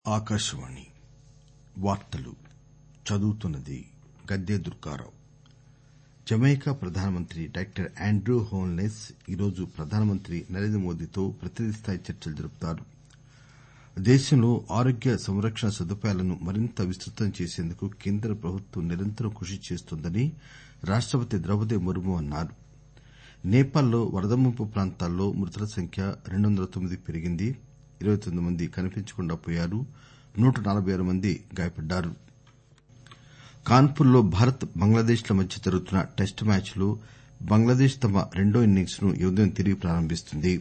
ఆకాశవాణి వార్తలు చదువుతున్నది గద్దె దుర్గారావు జమైకా ప్రధానమంత్రి డాక్టర్ ఆండ్రూ హోల్నెస్ ఈరోజు ప్రధానమంత్రి నరేంద్రమోదీతో ప్రతినిధి స్థాయి చర్చలు జరుపుతారు దేశంలో ఆరోగ్య సంరక్షణ సదుపాయాలను మరింత విస్తృతం చేసేందుకు కేంద్ర ప్రభుత్వం నిరంతరం కృషి చేస్తోందని రాష్టపతి ద్రౌపది ముర్ము అన్నారు నేపాల్ లో వరద ముంపు ప్రాంతాల్లో మృతుల సంఖ్య రెండు వందల తొమ్మిది పెరిగింది ఇరవై తొమ్మిది మంది కనిపించకుండా పోయారు నూట నలబై ఆరు మంది గాయపడ్డారు కాన్పూర్ లో భారత్ బంగ్లాదేశ్ ల మధ్య జరుగుతున్న టెస్ట్ మ్యాచ్ లో బంగ్లాదేశ్ తమ రెండో ఇన్నింగ్స్ ను ఈ ఉదయం తిరిగి ప్రారంభిస్తుంది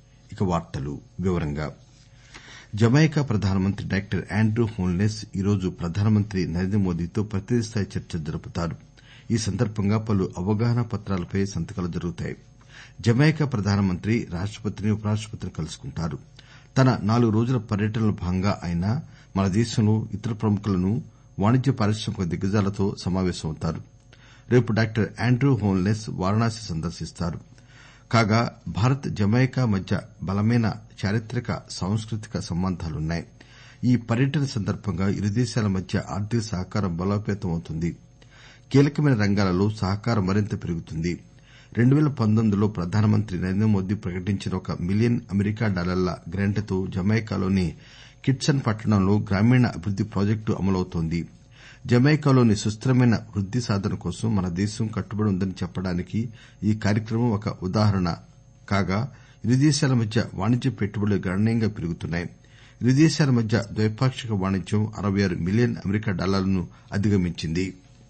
జమైకా ప్రధానమంత్రి డాక్టర్ ఆండ్రూ హోల్నెస్ ఈరోజు ప్రధానమంత్రి నరేంద్రమోదీతో ప్రతినిధి స్థాయి చర్చలు జరుపుతారు ఈ సందర్బంగా పలు అవగాహనా పత్రాలపై సంతకాలు జరుగుతాయి జమైకా ప్రధానమంత్రి రాష్టపతిని ఉపరాష్టపతిని కలుసుకుంటారు తన నాలుగు రోజుల పర్యటనలో భాగంగా ఆయన మన దేశంలో ఇతర ప్రముఖులను వాణిజ్య పారిశ్రామిక దిగ్గజాలతో సమావేశమవుతారు రేపు డాక్టర్ ఆండ్రూ హోల్నెస్ వారణాసి సందర్శిస్తారు కాగా భారత్ జమైకా మధ్య బలమైన చారిత్రక సాంస్కృతిక సంబంధాలున్నాయి ఈ పర్యటన సందర్బంగా ఇరు దేశాల మధ్య ఆర్థిక సహకారం బలోపేతం అవుతుంది కీలకమైన రంగాలలో సహకారం మరింత పెరుగుతుంది రెండు పేల పంతొమ్మిదిలో ప్రధానమంత్రి నరేంద్రమోదీ ప్రకటించిన ఒక మిలియన్ అమెరికా డాలర్ల గ్రాంట్తో జమైకాలోని కిట్సన్ పట్టణంలో గ్రామీణ అభివృద్ది ప్రాజెక్టు అమలవుతోంది జమైకాలోని సుస్దిరమైన వృద్ది సాధన కోసం మన దేశం కట్టుబడి ఉందని చెప్పడానికి ఈ కార్యక్రమం ఒక ఉదాహరణ కాగా ఇరు దేశాల మధ్య వాణిజ్య పెట్టుబడులు గణనీయంగా పెరుగుతున్నాయి ఇరు దేశాల మధ్య ద్వైపాక్షిక వాణిజ్యం అరవై ఆరు మిలియన్ అమెరికా డాలర్లను అధిగమించింది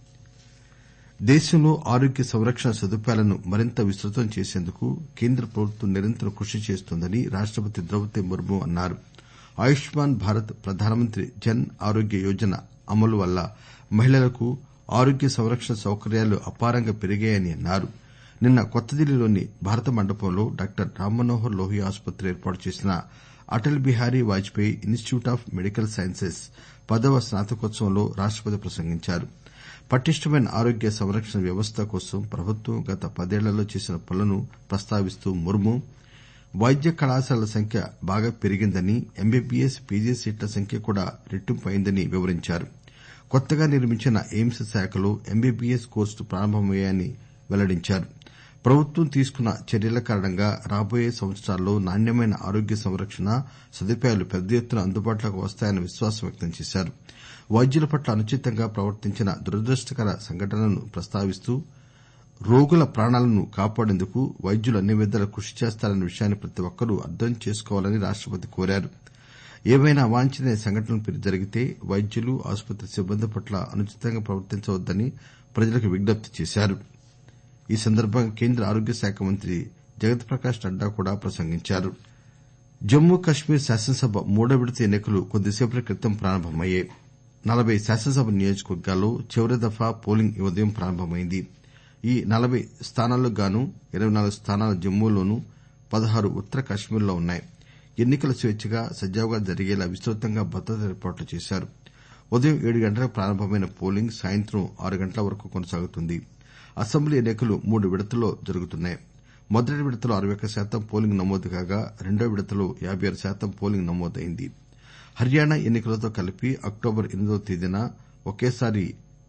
దేశంలో ఆరోగ్య సంరక్షణ సదుపాయాలను మరింత విస్తృతం చేసేందుకు కేంద్ర ప్రభుత్వం నిరంతరం కృషి చేస్తోందని రాష్టపతి ద్రౌపది ముర్ము అన్నారు ఆయుష్మాన్ భారత్ ప్రధానమంత్రి జన్ ఆరోగ్య యోజన అమలు వల్ల మహిళలకు ఆరోగ్య సంరక్షణ సౌకర్యాలు అపారంగా పెరిగాయని అన్నారు నిన్న కొత్తదిల్లీలోని భారత మండపంలో డాక్టర్ రామ్మనోహర్ లోహియా ఆసుపత్రి ఏర్పాటు చేసిన Atal Bihari Vajpayee institute of medical sciences పదవ స్నాతకోత్సవంలో రాష్టపతి ప్రసంగించారు పటిష్టమైన ఆరోగ్య సంరక్షణ వ్యవస్థ కోసం ప్రభుత్వం గత పదేళ్లలో చేసిన పనులను ప్రస్తావిస్తూ ముర్ము వైద్య కళాశాలల సంఖ్య బాగా పెరిగిందని ఎంబీబీఎస్ పీజీ సీట్ల సంఖ్య కూడా రెట్టింపు అయిందని వివరించారు కొత్తగా నిర్మించిన ఎయిమ్స్ శాఖలో ఎంబీబీఎస్ కోర్సులు ప్రారంభమయ్యాయని వెల్లడించారు ప్రభుత్వం తీసుకున్న చర్యల కారణంగా రాబోయే సంవత్సరాల్లో నాణ్యమైన ఆరోగ్య సంరక్షణ సదుపాయాలు పెద్ద ఎత్తున అందుబాటులోకి వస్తాయన్న విశ్వాసం వ్యక్తం చేశారు వైద్యుల పట్ల అనుచితంగా ప్రవర్తించిన దురదృష్టకర సంఘటనలను ప్రస్తావిస్తూ రోగుల ప్రాణాలను కాపాడేందుకు వైద్యులు అన్ని విధాలా కృషి చేస్తారన్న విషయాన్ని ప్రతి ఒక్కరూ అర్థం చేసుకోవాలని రాష్టపతి కోరారు ఏవైనా అవాంఛనీయ సంఘటనలు జరిగితే వైద్యులు ఆసుపత్రి సిబ్బంది పట్ల అనుచితంగా ప్రవర్తించవద్దని ప్రజలకు విజ్ఞప్తి చేశారు ఈ సందర్బంగా కేంద్ర ఆరోగ్య శాఖ మంత్రి జగత్ ప్రకాష్ నడ్డా కూడా ప్రసంగించారు జమ్మూ కశ్మీర్ శాసనసభ మూడో విడత ఎన్ని కలు కొద్దిసేపటి క్రితం ప్రారంభమయ్యాయి నలబై శాసనసభ నియోజకవర్గాల్లో చివరి దఫా పోలింగ్ ఈ ఉదయం ప్రారంభమైంది ఈ నలబై స్థానాలకు గాను ఇరవై నాలుగు స్థానాలు జమ్మూలోనూ పదహారు ఉత్తర కశ్మీర్లో ఉన్నాయి ఎన్ని కలు స్వేచ్చగా సజావుగా జరిగేలా విస్తృతంగా భద్రతా ఏర్పాట్లు చేశారు ఉదయం ఏడు గంటలకు ప్రారంభమైన పోలింగ్ సాయంత్రం ఆరు గంటల వరకు కొనసాగుతుంది అసెంబ్లీ ఎన్ని కలు మూడు విడతల్లో జరుగుతున్నాయి మొదటి విడతలో అరవై ఒక్క శాతం పోలింగ్ నమోదు కాగా రెండో విడతలో యాబై ఆరు శాతం పోలింగ్ నమోదైంది హర్యానా ఎన్ని కలతో కలిపి అక్టోబర్ ఎనిమిదవ తేదీన ఒకేసారి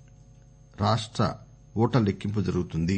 రాష్ట ఓట్ల లెక్కింపు జరుగుతుంది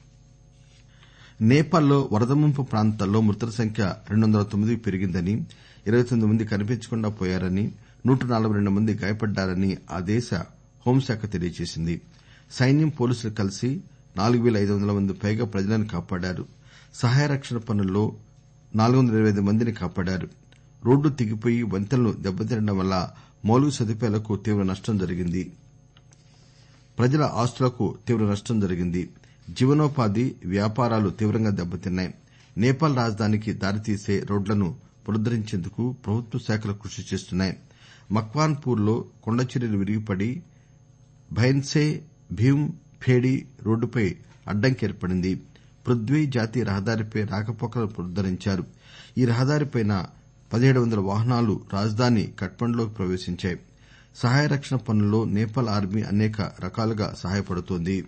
నేపాల్ లో వరద ముంపు ప్రాంతాల్లో మృతుల సంఖ్య రెండు వందల తొమ్మిది పెరిగిందని ఇరవై తొమ్మిది మంది కనిపించకుండా పోయారని నూట నలబై రెండు మంది గాయపడ్డారని ఆ దేశ హోంశాఖ తెలియజేసింది సైన్యం పోలీసులు కలిసి నాలుగు పేల ఐదు వందల మంది పైగా ప్రజలను కాపాడారు సహాయ రక్షణ పనుల్లో నాలుగు వందల ఇరవై ఐదు మందిని కాపాడారు రోడ్లు తెగిపోయి వంతెనలు దెబ్బతినడం వల్ల మౌలిక సదుపాయాలకు తీవ్ర నష్టం జరిగింది ప్రజల ఆస్తులకు తీవ్ర నష్టం జరిగింది జీవనోపాధి వ్యాపారాలు తీవ్రంగా దెబ్బతిన్నాయి నేపాల్ రాజధానికి దారితీసే రోడ్లను పునరుద్దరించేందుకు ప్రభుత్వ శాఖలు కృషి చేస్తున్నాయి మక్వాన్ పూర్ లో కొండచర్యలు విరిగిపడి భైన్సే భీమ్ ఫేడి రోడ్డుపై అడ్డంకి ఏర్పడింది పృథ్వీ జాతీయ రహదారిపై రాకపోకలను పునరుద్దరించారు ఈ రహదారిపై పదిహేడు వందల వాహనాలు రాజధాని కఠ్మండులోకి ప్రవేశించాయి సహాయ రక్షణ పనుల్లో నేపాల్ ఆర్మీ అనేక రకాలుగా సహాయపడుతోంది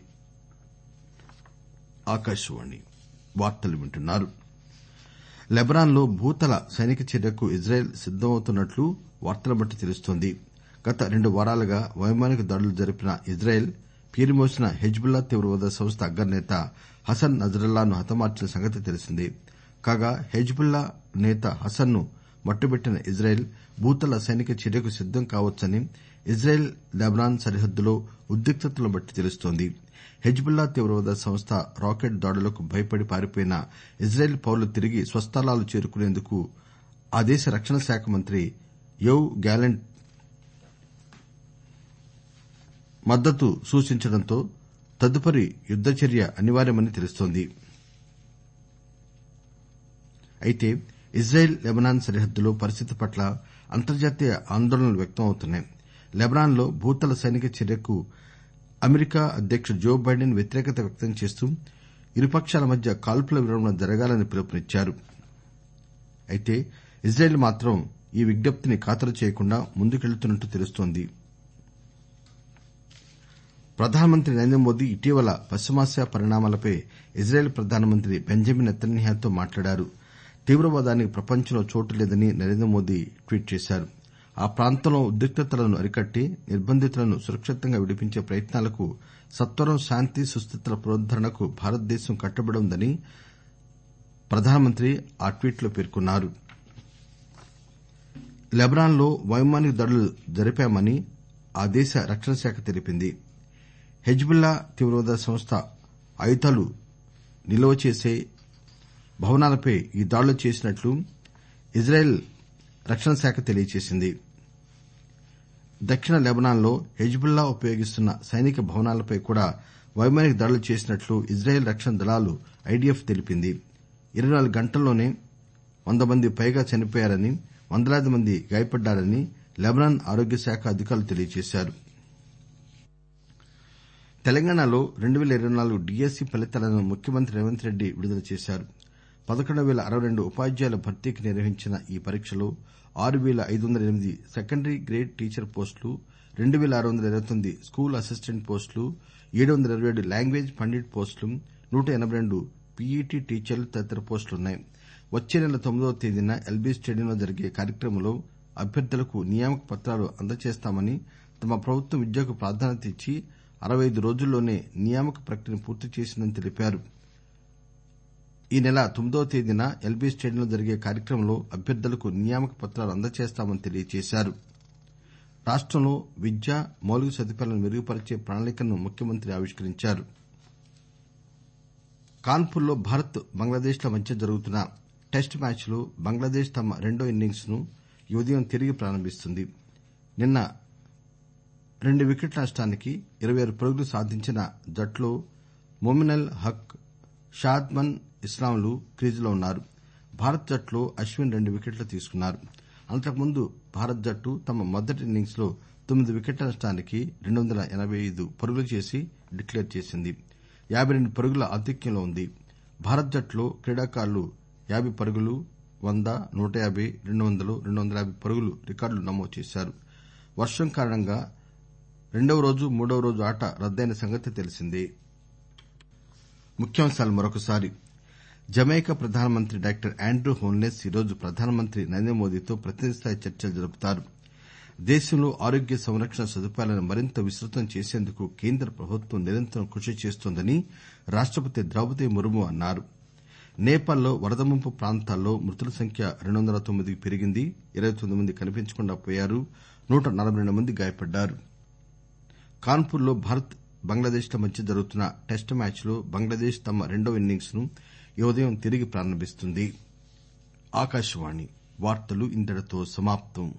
లెబనాన్ లో భూతల సైనిక చర్యకు ఇజ్రాయెల్ సిద్దమవుతున్నట్లు వార్తలను బట్టి తెలుస్తోంది గత రెండు వారాలుగా వైమానిక దాడులు జరిపిన ఇజ్రాయెల్ పేరుమోసిన హెజ్బుల్లా తీవ్రవాద సంస్థ అగ్రనేత హసన్ నజరుల్లాను హతమార్చిన సంగతి తెలిసిందే కాగా హెజ్బుల్లా నేత హసన్ ను మట్టుబెట్టిన ఇజ్రాయెల్ భూతల సైనిక చర్యకు సిద్దం కావచ్చని ఇజ్రాయెల్ లెబనాన్ సరిహద్దులో ఉద్రిక్తతలను బట్టి తెలుస్తోంది హెజ్బుల్లా తీవ్రవాద సంస్థ రాకెట్ దాడులకు భయపడి పారిపోయిన ఇజ్రాయెల్ పౌరులు తిరిగి స్వస్థలాలు చేరుకునేందుకు ఆ దేశ రక్షణ శాఖ మంత్రి యోవ్ గ్యాలంట్ మద్దతు సూచించడంతో తదుపరి యుద్ద చర్య అనివార్యమని తెలుస్తోంది అయితే ఇజ్రాయెల్ లెబనాన్ సరిహద్దులో పరిస్థితి పట్ల అంతర్జాతీయ ఆందోళనలు వ్యక్తమవుతున్నాయి లెబనాన్ లో భూతల సైనిక చర్యకు అమెరికా అధ్యకుడు జో బైడెన్ వ్యతిరేకత వ్యక్తం చేస్తూ ఇరుపక్షాల మధ్య కాల్పుల విరమణ జరగాలని పిలుపునిచ్చారు అయితే ఇజ్రాయెల్ మాత్రం ఈ విజ్ఞప్తిని ఖాతరు చేయకుండా ముందుకెళుతున్నట్లు తెలుస్తోంది ప్రధానమంత్రి నరేంద్ర మోదీ ఇటీవల పశ్చిమాసియా పరిణామాలపై ఇజ్రాయెల్ ప్రధానమంత్రి బెంజమిన్ నెతన్యాహుతో మాట్లాడారు తీవ్రవాదానికి ప్రపంచంలో చోటు లేదని నరేంద్ర మోదీ ట్వీట్ చేశారు ఆ ప్రాంతంలో ఉద్రిక్తతలను అరికట్టి నిర్బంధితులను సురక్షితంగా విడిపించే ప్రయత్నాలకు సత్వరం శాంతి సుస్థిరతల పునరుద్దరణకు భారతదేశం కట్టుబడి ఉందని ప్రధానమంత్రి ఆ ట్వీట్ లో పేర్కొన్నారు లెబనాన్ లో వైమానిక దాడులు జరిపామని ఆ దేశ రక్షణ శాఖ తెలిపింది హెజ్బుల్లా తీవ్రవాద సంస్థ ఆయుధాలు నిల్వ చేసే భవనాలపై ఈ దాడులు చేసినట్లు ఇజ్రాయెల్ రక్షణ శాఖ తెలియజేసింది దక్షిణ లెబనాన్ లో హెజ్బుల్లా ఉపయోగిస్తున్న సైనిక భవనాలపై కూడా వైమానిక దాడులు చేసినట్లు ఇజ్రాయెల్ రక్షణ దళాలు ఐడిఎఫ్ తెలిపింది ఇరవై నాలుగు గంటల్లోనే వంద మంది పైగా చనిపోయారని వందలాది మంది గాయపడ్డారని లెబనాన్ ఆరోగ్య శాఖ అధికారులు తెలియజేశారు తెలంగాణలో రెండు పేల ఇరవై నాలుగు డిఎస్సి ఫలితాలను ముఖ్యమంత్రి రేవంత్ రెడ్డి విడుదల చేశారు పదకొండు పేల అరవై రెండు ఉపాధ్యాయుల భర్తీకి నిర్వహించిన ఈ పరీక్షలో ఆరు పేల ఐదు వందల ఎనిమిది సెకండరీ గ్రేడ్ టీచర్ పోస్టులు రెండు పేల ఆరు వందల ఇరవై తొమ్మిది స్కూల్ అసిస్టెంట్ పోస్టులు ఏడు వందల ఇరవై ఏడు లాంగ్వేజ్ పండిట్ పోస్టులు నూట ఎనబై రెండు పీఈటీ టీచర్లు తదితర పోస్టులున్నాయి వచ్చే నెల తొమ్మిదవ తేదీన ఎల్బీ స్టేడియంలో జరిగే కార్యక్రమంలో అభ్యర్థులకు నియామక పత్రాలు అందజేస్తామని తమ ప్రభుత్వం విద్యకు ప్రాధాన్యత ఇచ్చి అరవై ఐదు రోజుల్లోనే నియామక ప్రక్రియను పూర్తి చేసిందని తెలిపారు ఈ నెల తొమ్మిదవ తేదీన ఎల్బీ స్టేడియంలో జరిగే కార్యక్రమంలో అభ్యర్థులకు నియామక పత్రాలు అందజేస్తామని తెలియజేశారు రాష్టంలో విద్య మౌలిక సదుపాయాలను మెరుగుపరిచే ప్రణాళికను ముఖ్యమంత్రి ఆవిష్కరించారు కాన్పూర్ లో భారత్ బంగ్లాదేశ్ ల మధ్య జరుగుతున్న టెస్ట్ మ్యాచ్ లో బంగ్లాదేశ్ తమ రెండో ఇన్నింగ్స్ ను ఈ ఉదయం తిరిగి ప్రారంభిస్తుంది నిన్న రెండు వికెట్ల నష్టానికి ఇరవై ఆరు పరుగులు సాధించిన జట్లో మొమినల్ హక్ షాద్ మన్ ఇస్లాంలు క్రీజులో ఉన్నారు భారత్ జట్లో అశ్విన్ రెండు వికెట్లు తీసుకున్నారు అంతకుముందు భారత్ జట్టు తమ మొదటి ఇన్నింగ్స్ లో తొమ్మిది వికెట్ల నష్టానికి రెండు వందల ఎనబై ఐదు పరుగులు చేసి డిక్లేర్ చేసింది యాబై రెండు పరుగుల ఆధిక్యంలో ఉంది భారత్ జట్టులో క్రీడాకారులు యాబై పరుగులు వంద నూట యాబై రెండు వందలు రెండు వందల యాబై పరుగులు రికార్డులు నమోదు చేశారు వర్షం కారణంగా రెండవ రోజు మూడవ రోజు ఆట రద్దయిన సంగతి తెలిసిందే జమైకా ప్రధానమంత్రి డాక్టర్ ఆండ్రూ హోల్నెస్ ఈరోజు ప్రధానమంత్రి నరేంద్ర మోదీతో ప్రతినిధి స్థాయి చర్చలు జరుపుతారు దేశంలో ఆరోగ్య సంరక్షణ సదుపాయాలను మరింత విస్తృతం చేసేందుకు కేంద్ర ప్రభుత్వం నిరంతరం కృషి చేస్తోందని రాష్టపతి ద్రౌపది ముర్ము అన్నారు నేపాల్ లో వరద ముంపు ప్రాంతాల్లో మృతుల సంఖ్య రెండు వందల తొమ్మిదికి పెరిగింది ఇరవై తొమ్మిది మంది కనిపించకుండా పోయారు నూట నలబై రెండు మంది గాయపడ్డారు కాన్పూర్ లో భారత్ బంగ్లాదేశ్ ల మధ్య జరుగుతున్న టెస్ట్ మ్యాచ్ లో బంగ్లాదేశ్ తమ రెండో ఇన్నింగ్స్ ను ఈ ఉదయం తిరిగి ప్రారంభిస్తుంది